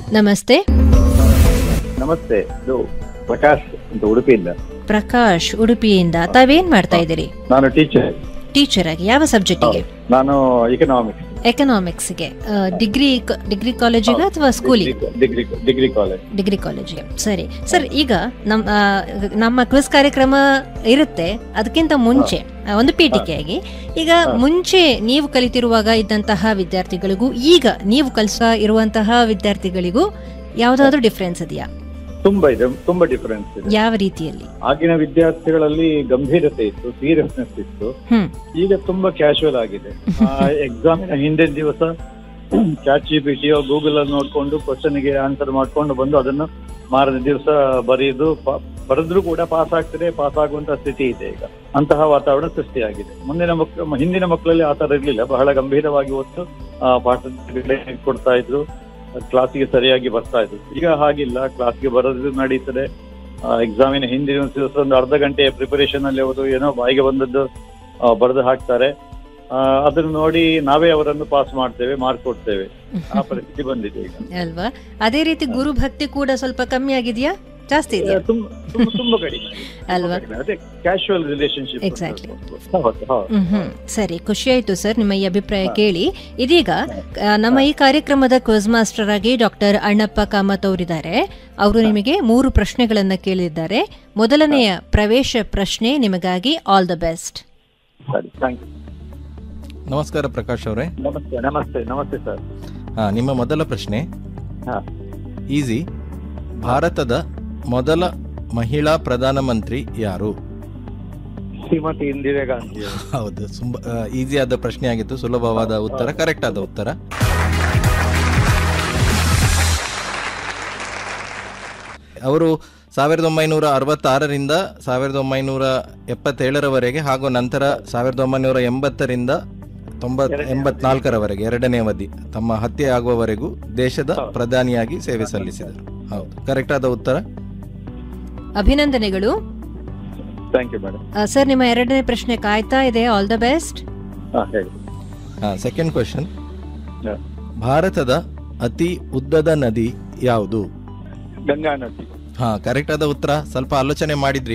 ನಮಸ್ತೆ ನಮಸ್ತೆ ಇದು ಪ್ರಕಾಶ್ ಅಂತ ಉಡುಪಿಯಿಂದ ಪ್ರಕಾಶ್ ಉಡುಪಿಯಿಂದ ತಾವೇನ್ ಮಾಡ್ತಾ ಇದ್ದೀರಿ ನಾನು ಟೀಚರ್ ಟೀಚರ್ ಆಗಿ ಯಾವ ಸಬ್ಜೆಕ್ಟಿಗೆ ನಾನು ಇಕನಾಮಿಕ್ಸ್ ಎಕನಾಮಿಕ್ಸ್ಗೆ ಡಿಗ್ರಿ ಡಿಗ್ರಿ ಕಾಲೇಜಿಗೆ ಅಥವಾ ಸ್ಕೂಲಿಗೆ ಡಿಗ್ರಿ ಡಿಗ್ರಿ ಕಾಲೇಜ್ ಡಿಗ್ರಿ ಕಾಲೇಜಿಗೆ ಸರಿ ಸರ್ ಈಗ ನಮ್ಮ ಆ, ನಮ್ಮ ಕ್ವಿಸ್ ಕಾರ್ಯಕ್ರಮ ಇರುತ್ತೆ ಅದಕ್ಕಿಂತ ಮುಂಚೆ ಆ, ಒಂದು ಪೀಠಿಕೆಯಾಗಿ ಈಗ ಮುಂಚೆ ನೀವು ಕಲಿತಿರುವಾಗ ಇದ್ದಂತಹ ವಿದ್ಯಾರ್ಥಿಗಳಿಗೂ ಈಗ ನೀವು ಕಲಿಸ್ತಾ ಇರುವಂತಹ ವಿದ್ಯಾರ್ಥಿಗಳಿಗೂ ಯಾವ್ದಾದ್ರು ಡಿಫ್ರೆನ್ಸ್ ಇದೆಯಾ ತುಂಬಾ ಇದೆ ತುಂಬಾ ಡಿಫರೆನ್ಸ್ ಇದೆ ಯಾವ ರೀತಿಯಲ್ಲಿ ಆಗಿನ ವಿದ್ಯಾರ್ಥಿಗಳಲ್ಲಿ ಗಂಭೀರತೆ ಇತ್ತು ಸೀರಿಯಸ್ನೆಸ್ ಇತ್ತು ಹ್ಮ್ ಈಗ ತುಂಬಾ ಕ್ಯಾಶುವಲ್ ಆಗಿದೆ ಎಕ್ಸಾಮಿನ ಹಿಂದಿನ ದಿವಸ ಚಾಟ್ ಜಿ ಪಿ ಟಿಯೋ ಗೂಗಲ್ ಅಲ್ಲಿ ನೋಡ್ಕೊಂಡು ಕ್ವಶನ್ ಗೆ ಆನ್ಸರ್ ಮಾಡ್ಕೊಂಡು ಬಂದು ಅದನ್ನು ಮಾರನೇ ದಿವಸ ಬರೆಯುದು ಪ- ಬರೆದ್ರು ಕೂಡ ಪಾಸ್ ಆಗ್ತದೆ ಪಾಸ್ ಆಗುವಂತ ಸ್ಥಿತಿ ಇದೆ ಈಗ ಅಂತಹ ವಾತಾವರಣ ಸೃಷ್ಟಿಯಾಗಿದೆ ಮುಂದಿನ ಮಕ್ಕಳು ಹಿಂದಿನ ಮಕ್ಕಳಲ್ಲಿ ಆ ತರ ಇರ್ಲಿಲ್ಲ ಬಹಳ ಗಂಭೀರವಾಗಿ ಹೊತ್ತು ಆ, ಪಾಠದ ಕೊಡ್ತಾ ಇದ್ರು ಕ್ಲಾಸಿಗೆ ಸರಿಯಾಗಿ ಬರ್ತಾ ಇದ್ರು ಈಗ ಹಾಗಿಲ್ಲ ಕ್ಲಾಸ್ಗೆ ಬರೋದು ನಡೀತದೆ ಎಕ್ಸಾಮಿನ ಹಿಂದಿನ ದಿವಸ ಒಂದು ಅರ್ಧ ಗಂಟೆಯ ಪ್ರಿಪರೇಷನ್ ಅಲ್ಲಿ ಅವರು ಏನೋ ಬಾಯಿಗೆ ಬಂದದ್ದು ಆ, ಬರೆದು ಹಾಕ್ತಾರೆ ಆ, ಅದನ್ನು ನೋಡಿ ನಾವೇ ಅವರನ್ನು ಪಾಸ್ ಮಾಡ್ತೇವೆ ಮಾರ್ಕ್ ಕೊಡ್ತೇವೆ ಆ ಪರಿಸ್ಥಿತಿ ಬಂದಿದೆ ಈಗ ಅಲ್ವಾ ಅದೇ ರೀತಿ ಗುರು ಭಕ್ತಿ ಕೂಡ ಸ್ವಲ್ಪ ಕಮ್ಮಿ ಆಗಿದೆಯಾ ಜಾಸ್ತಿ ಇದೆಯಾ ತುಂಬಾ ತುಂಬಾ ತುಂಬಾ ಕಡಿಮೆ ಅಲ್ವಾ ಕಡಿಮೆ. ಅದೇ ಕ್ಯಾಶುವಲ್ ರಿಲೇಶನ್ಶಿಪ್ Exactly. ಹೌದು ಹೌದು ಹ್ಮ್ ಹ್ಮ್ ಸರಿ ಖುಷಿ ಆಯ್ತು ಸರ್ ನಿಮ್ಮ ಈ ಅಭಿಪ್ರಾಯ ಕೇಳಿ ಇದೀಗ ಆ, ನಮ್ಮ ಈ ಕಾರ್ಯಕ್ರಮದ ಕ್ವಿಜ್ ಮಾಸ್ಟರ್ ಆಗಿ ಡಾಕ್ಟರ್ ಅಣ್ಣಪ್ಪ ಕಾಮತ್ ಅವರಿದ್ದಾರೆ ಅವರು ನಿಮಗೆ ಮೂರು ಪ್ರಶ್ನೆಗಳನ್ನ ಕೇಳಿದ್ದಾರೆ ಮೊದಲನೆಯ ಪ್ರವೇಶ ಪ್ರಶ್ನೆ ನಿಮಗಾಗಿ ಆಲ್ ದ ಬೆಸ್ಟ್ ಸರಿ ಥ್ಯಾಂಕ್ ಯು ನಮಸ್ಕಾರ ಪ್ರಕಾಶ್ ಅವರೇ ನಮಸ್ತೆ ನಮಸ್ತೆ ನಮಸ್ತೆ ಸರ್ ಹಾ ನಿಮ್ಮ ಮೊದಲ ಪ್ರಶ್ನೆ ಹಾ ಈಸಿ ಭಾರತದ ಮೊದಲ ಮಹಿಳಾ ಪ್ರಧಾನಮಂತ್ರಿ ಯಾರು ಶ್ರೀಮತಿ ಇಂದಿರಾ ಗಾಂಧಿ ಅವರು. ಹೌದು ತುಂಬ ಈಸಿ ಆದ ಪ್ರಶ್ನೆ ಆಗಿತ್ತು ಸುಲಭವಾದ ಉತ್ತರ ಕರೆಕ್ಟ್ ಆದ ಉತ್ತರ ಅವರು ಸಾವಿರದ ಒಂಬೈನೂರ ಅರವತ್ತಾರರಿಂದ ಸಾವಿರದ ಒಂಬೈನೂರ ಎಪ್ಪತ್ತೇಳರವರೆಗೆ ಹಾಗೂ ನಂತರ ಸಾವಿರದ ಒಂಬೈನೂರ ಎಂಬತ್ತರಿಂದ ತೊಂಬತ್ ಎಂಬತ್ನಾಲ್ಕರವರೆಗೆ ಎರಡನೇ ಅವಧಿ ತಮ್ಮ ಹತ್ಯೆ ಆಗುವವರೆಗೂ ದೇಶದ ಪ್ರಧಾನಿಯಾಗಿ ಸೇವೆ ಸಲ್ಲಿಸಿದರು ಹೌದು ಕರೆಕ್ಟ್ ಆದ ಉತ್ತರ ಅಭಿನಂದನೆಗಳು ಥ್ಯಾಂಕ್ ಯು ಮೇಡಮ್ ಆ, ಸರ್ ನಿಮ್ಮ ಎರಡನೇ ಪ್ರಶ್ನೆ ಕಾಯ್ತಾ ಇದೆ ಆಲ್ ದ ಬೆಸ್ಟ್ ಹಾ ಹೇಳಿ ಸೆಕೆಂಡ್ ಕ್ವೆಶನ್ ಹಾ. ಭಾರತದ ಅತಿ ಉದ್ದದ ನದಿ ಯಾವುದು ಗಂಗಾ ನದಿ ಹಾ ಕರೆಕ್ಟ್ ಆದ ಉತ್ತರ ಸ್ವಲ್ಪ ಆಲೋಚನೆ ಮಾಡಿದ್ರಿ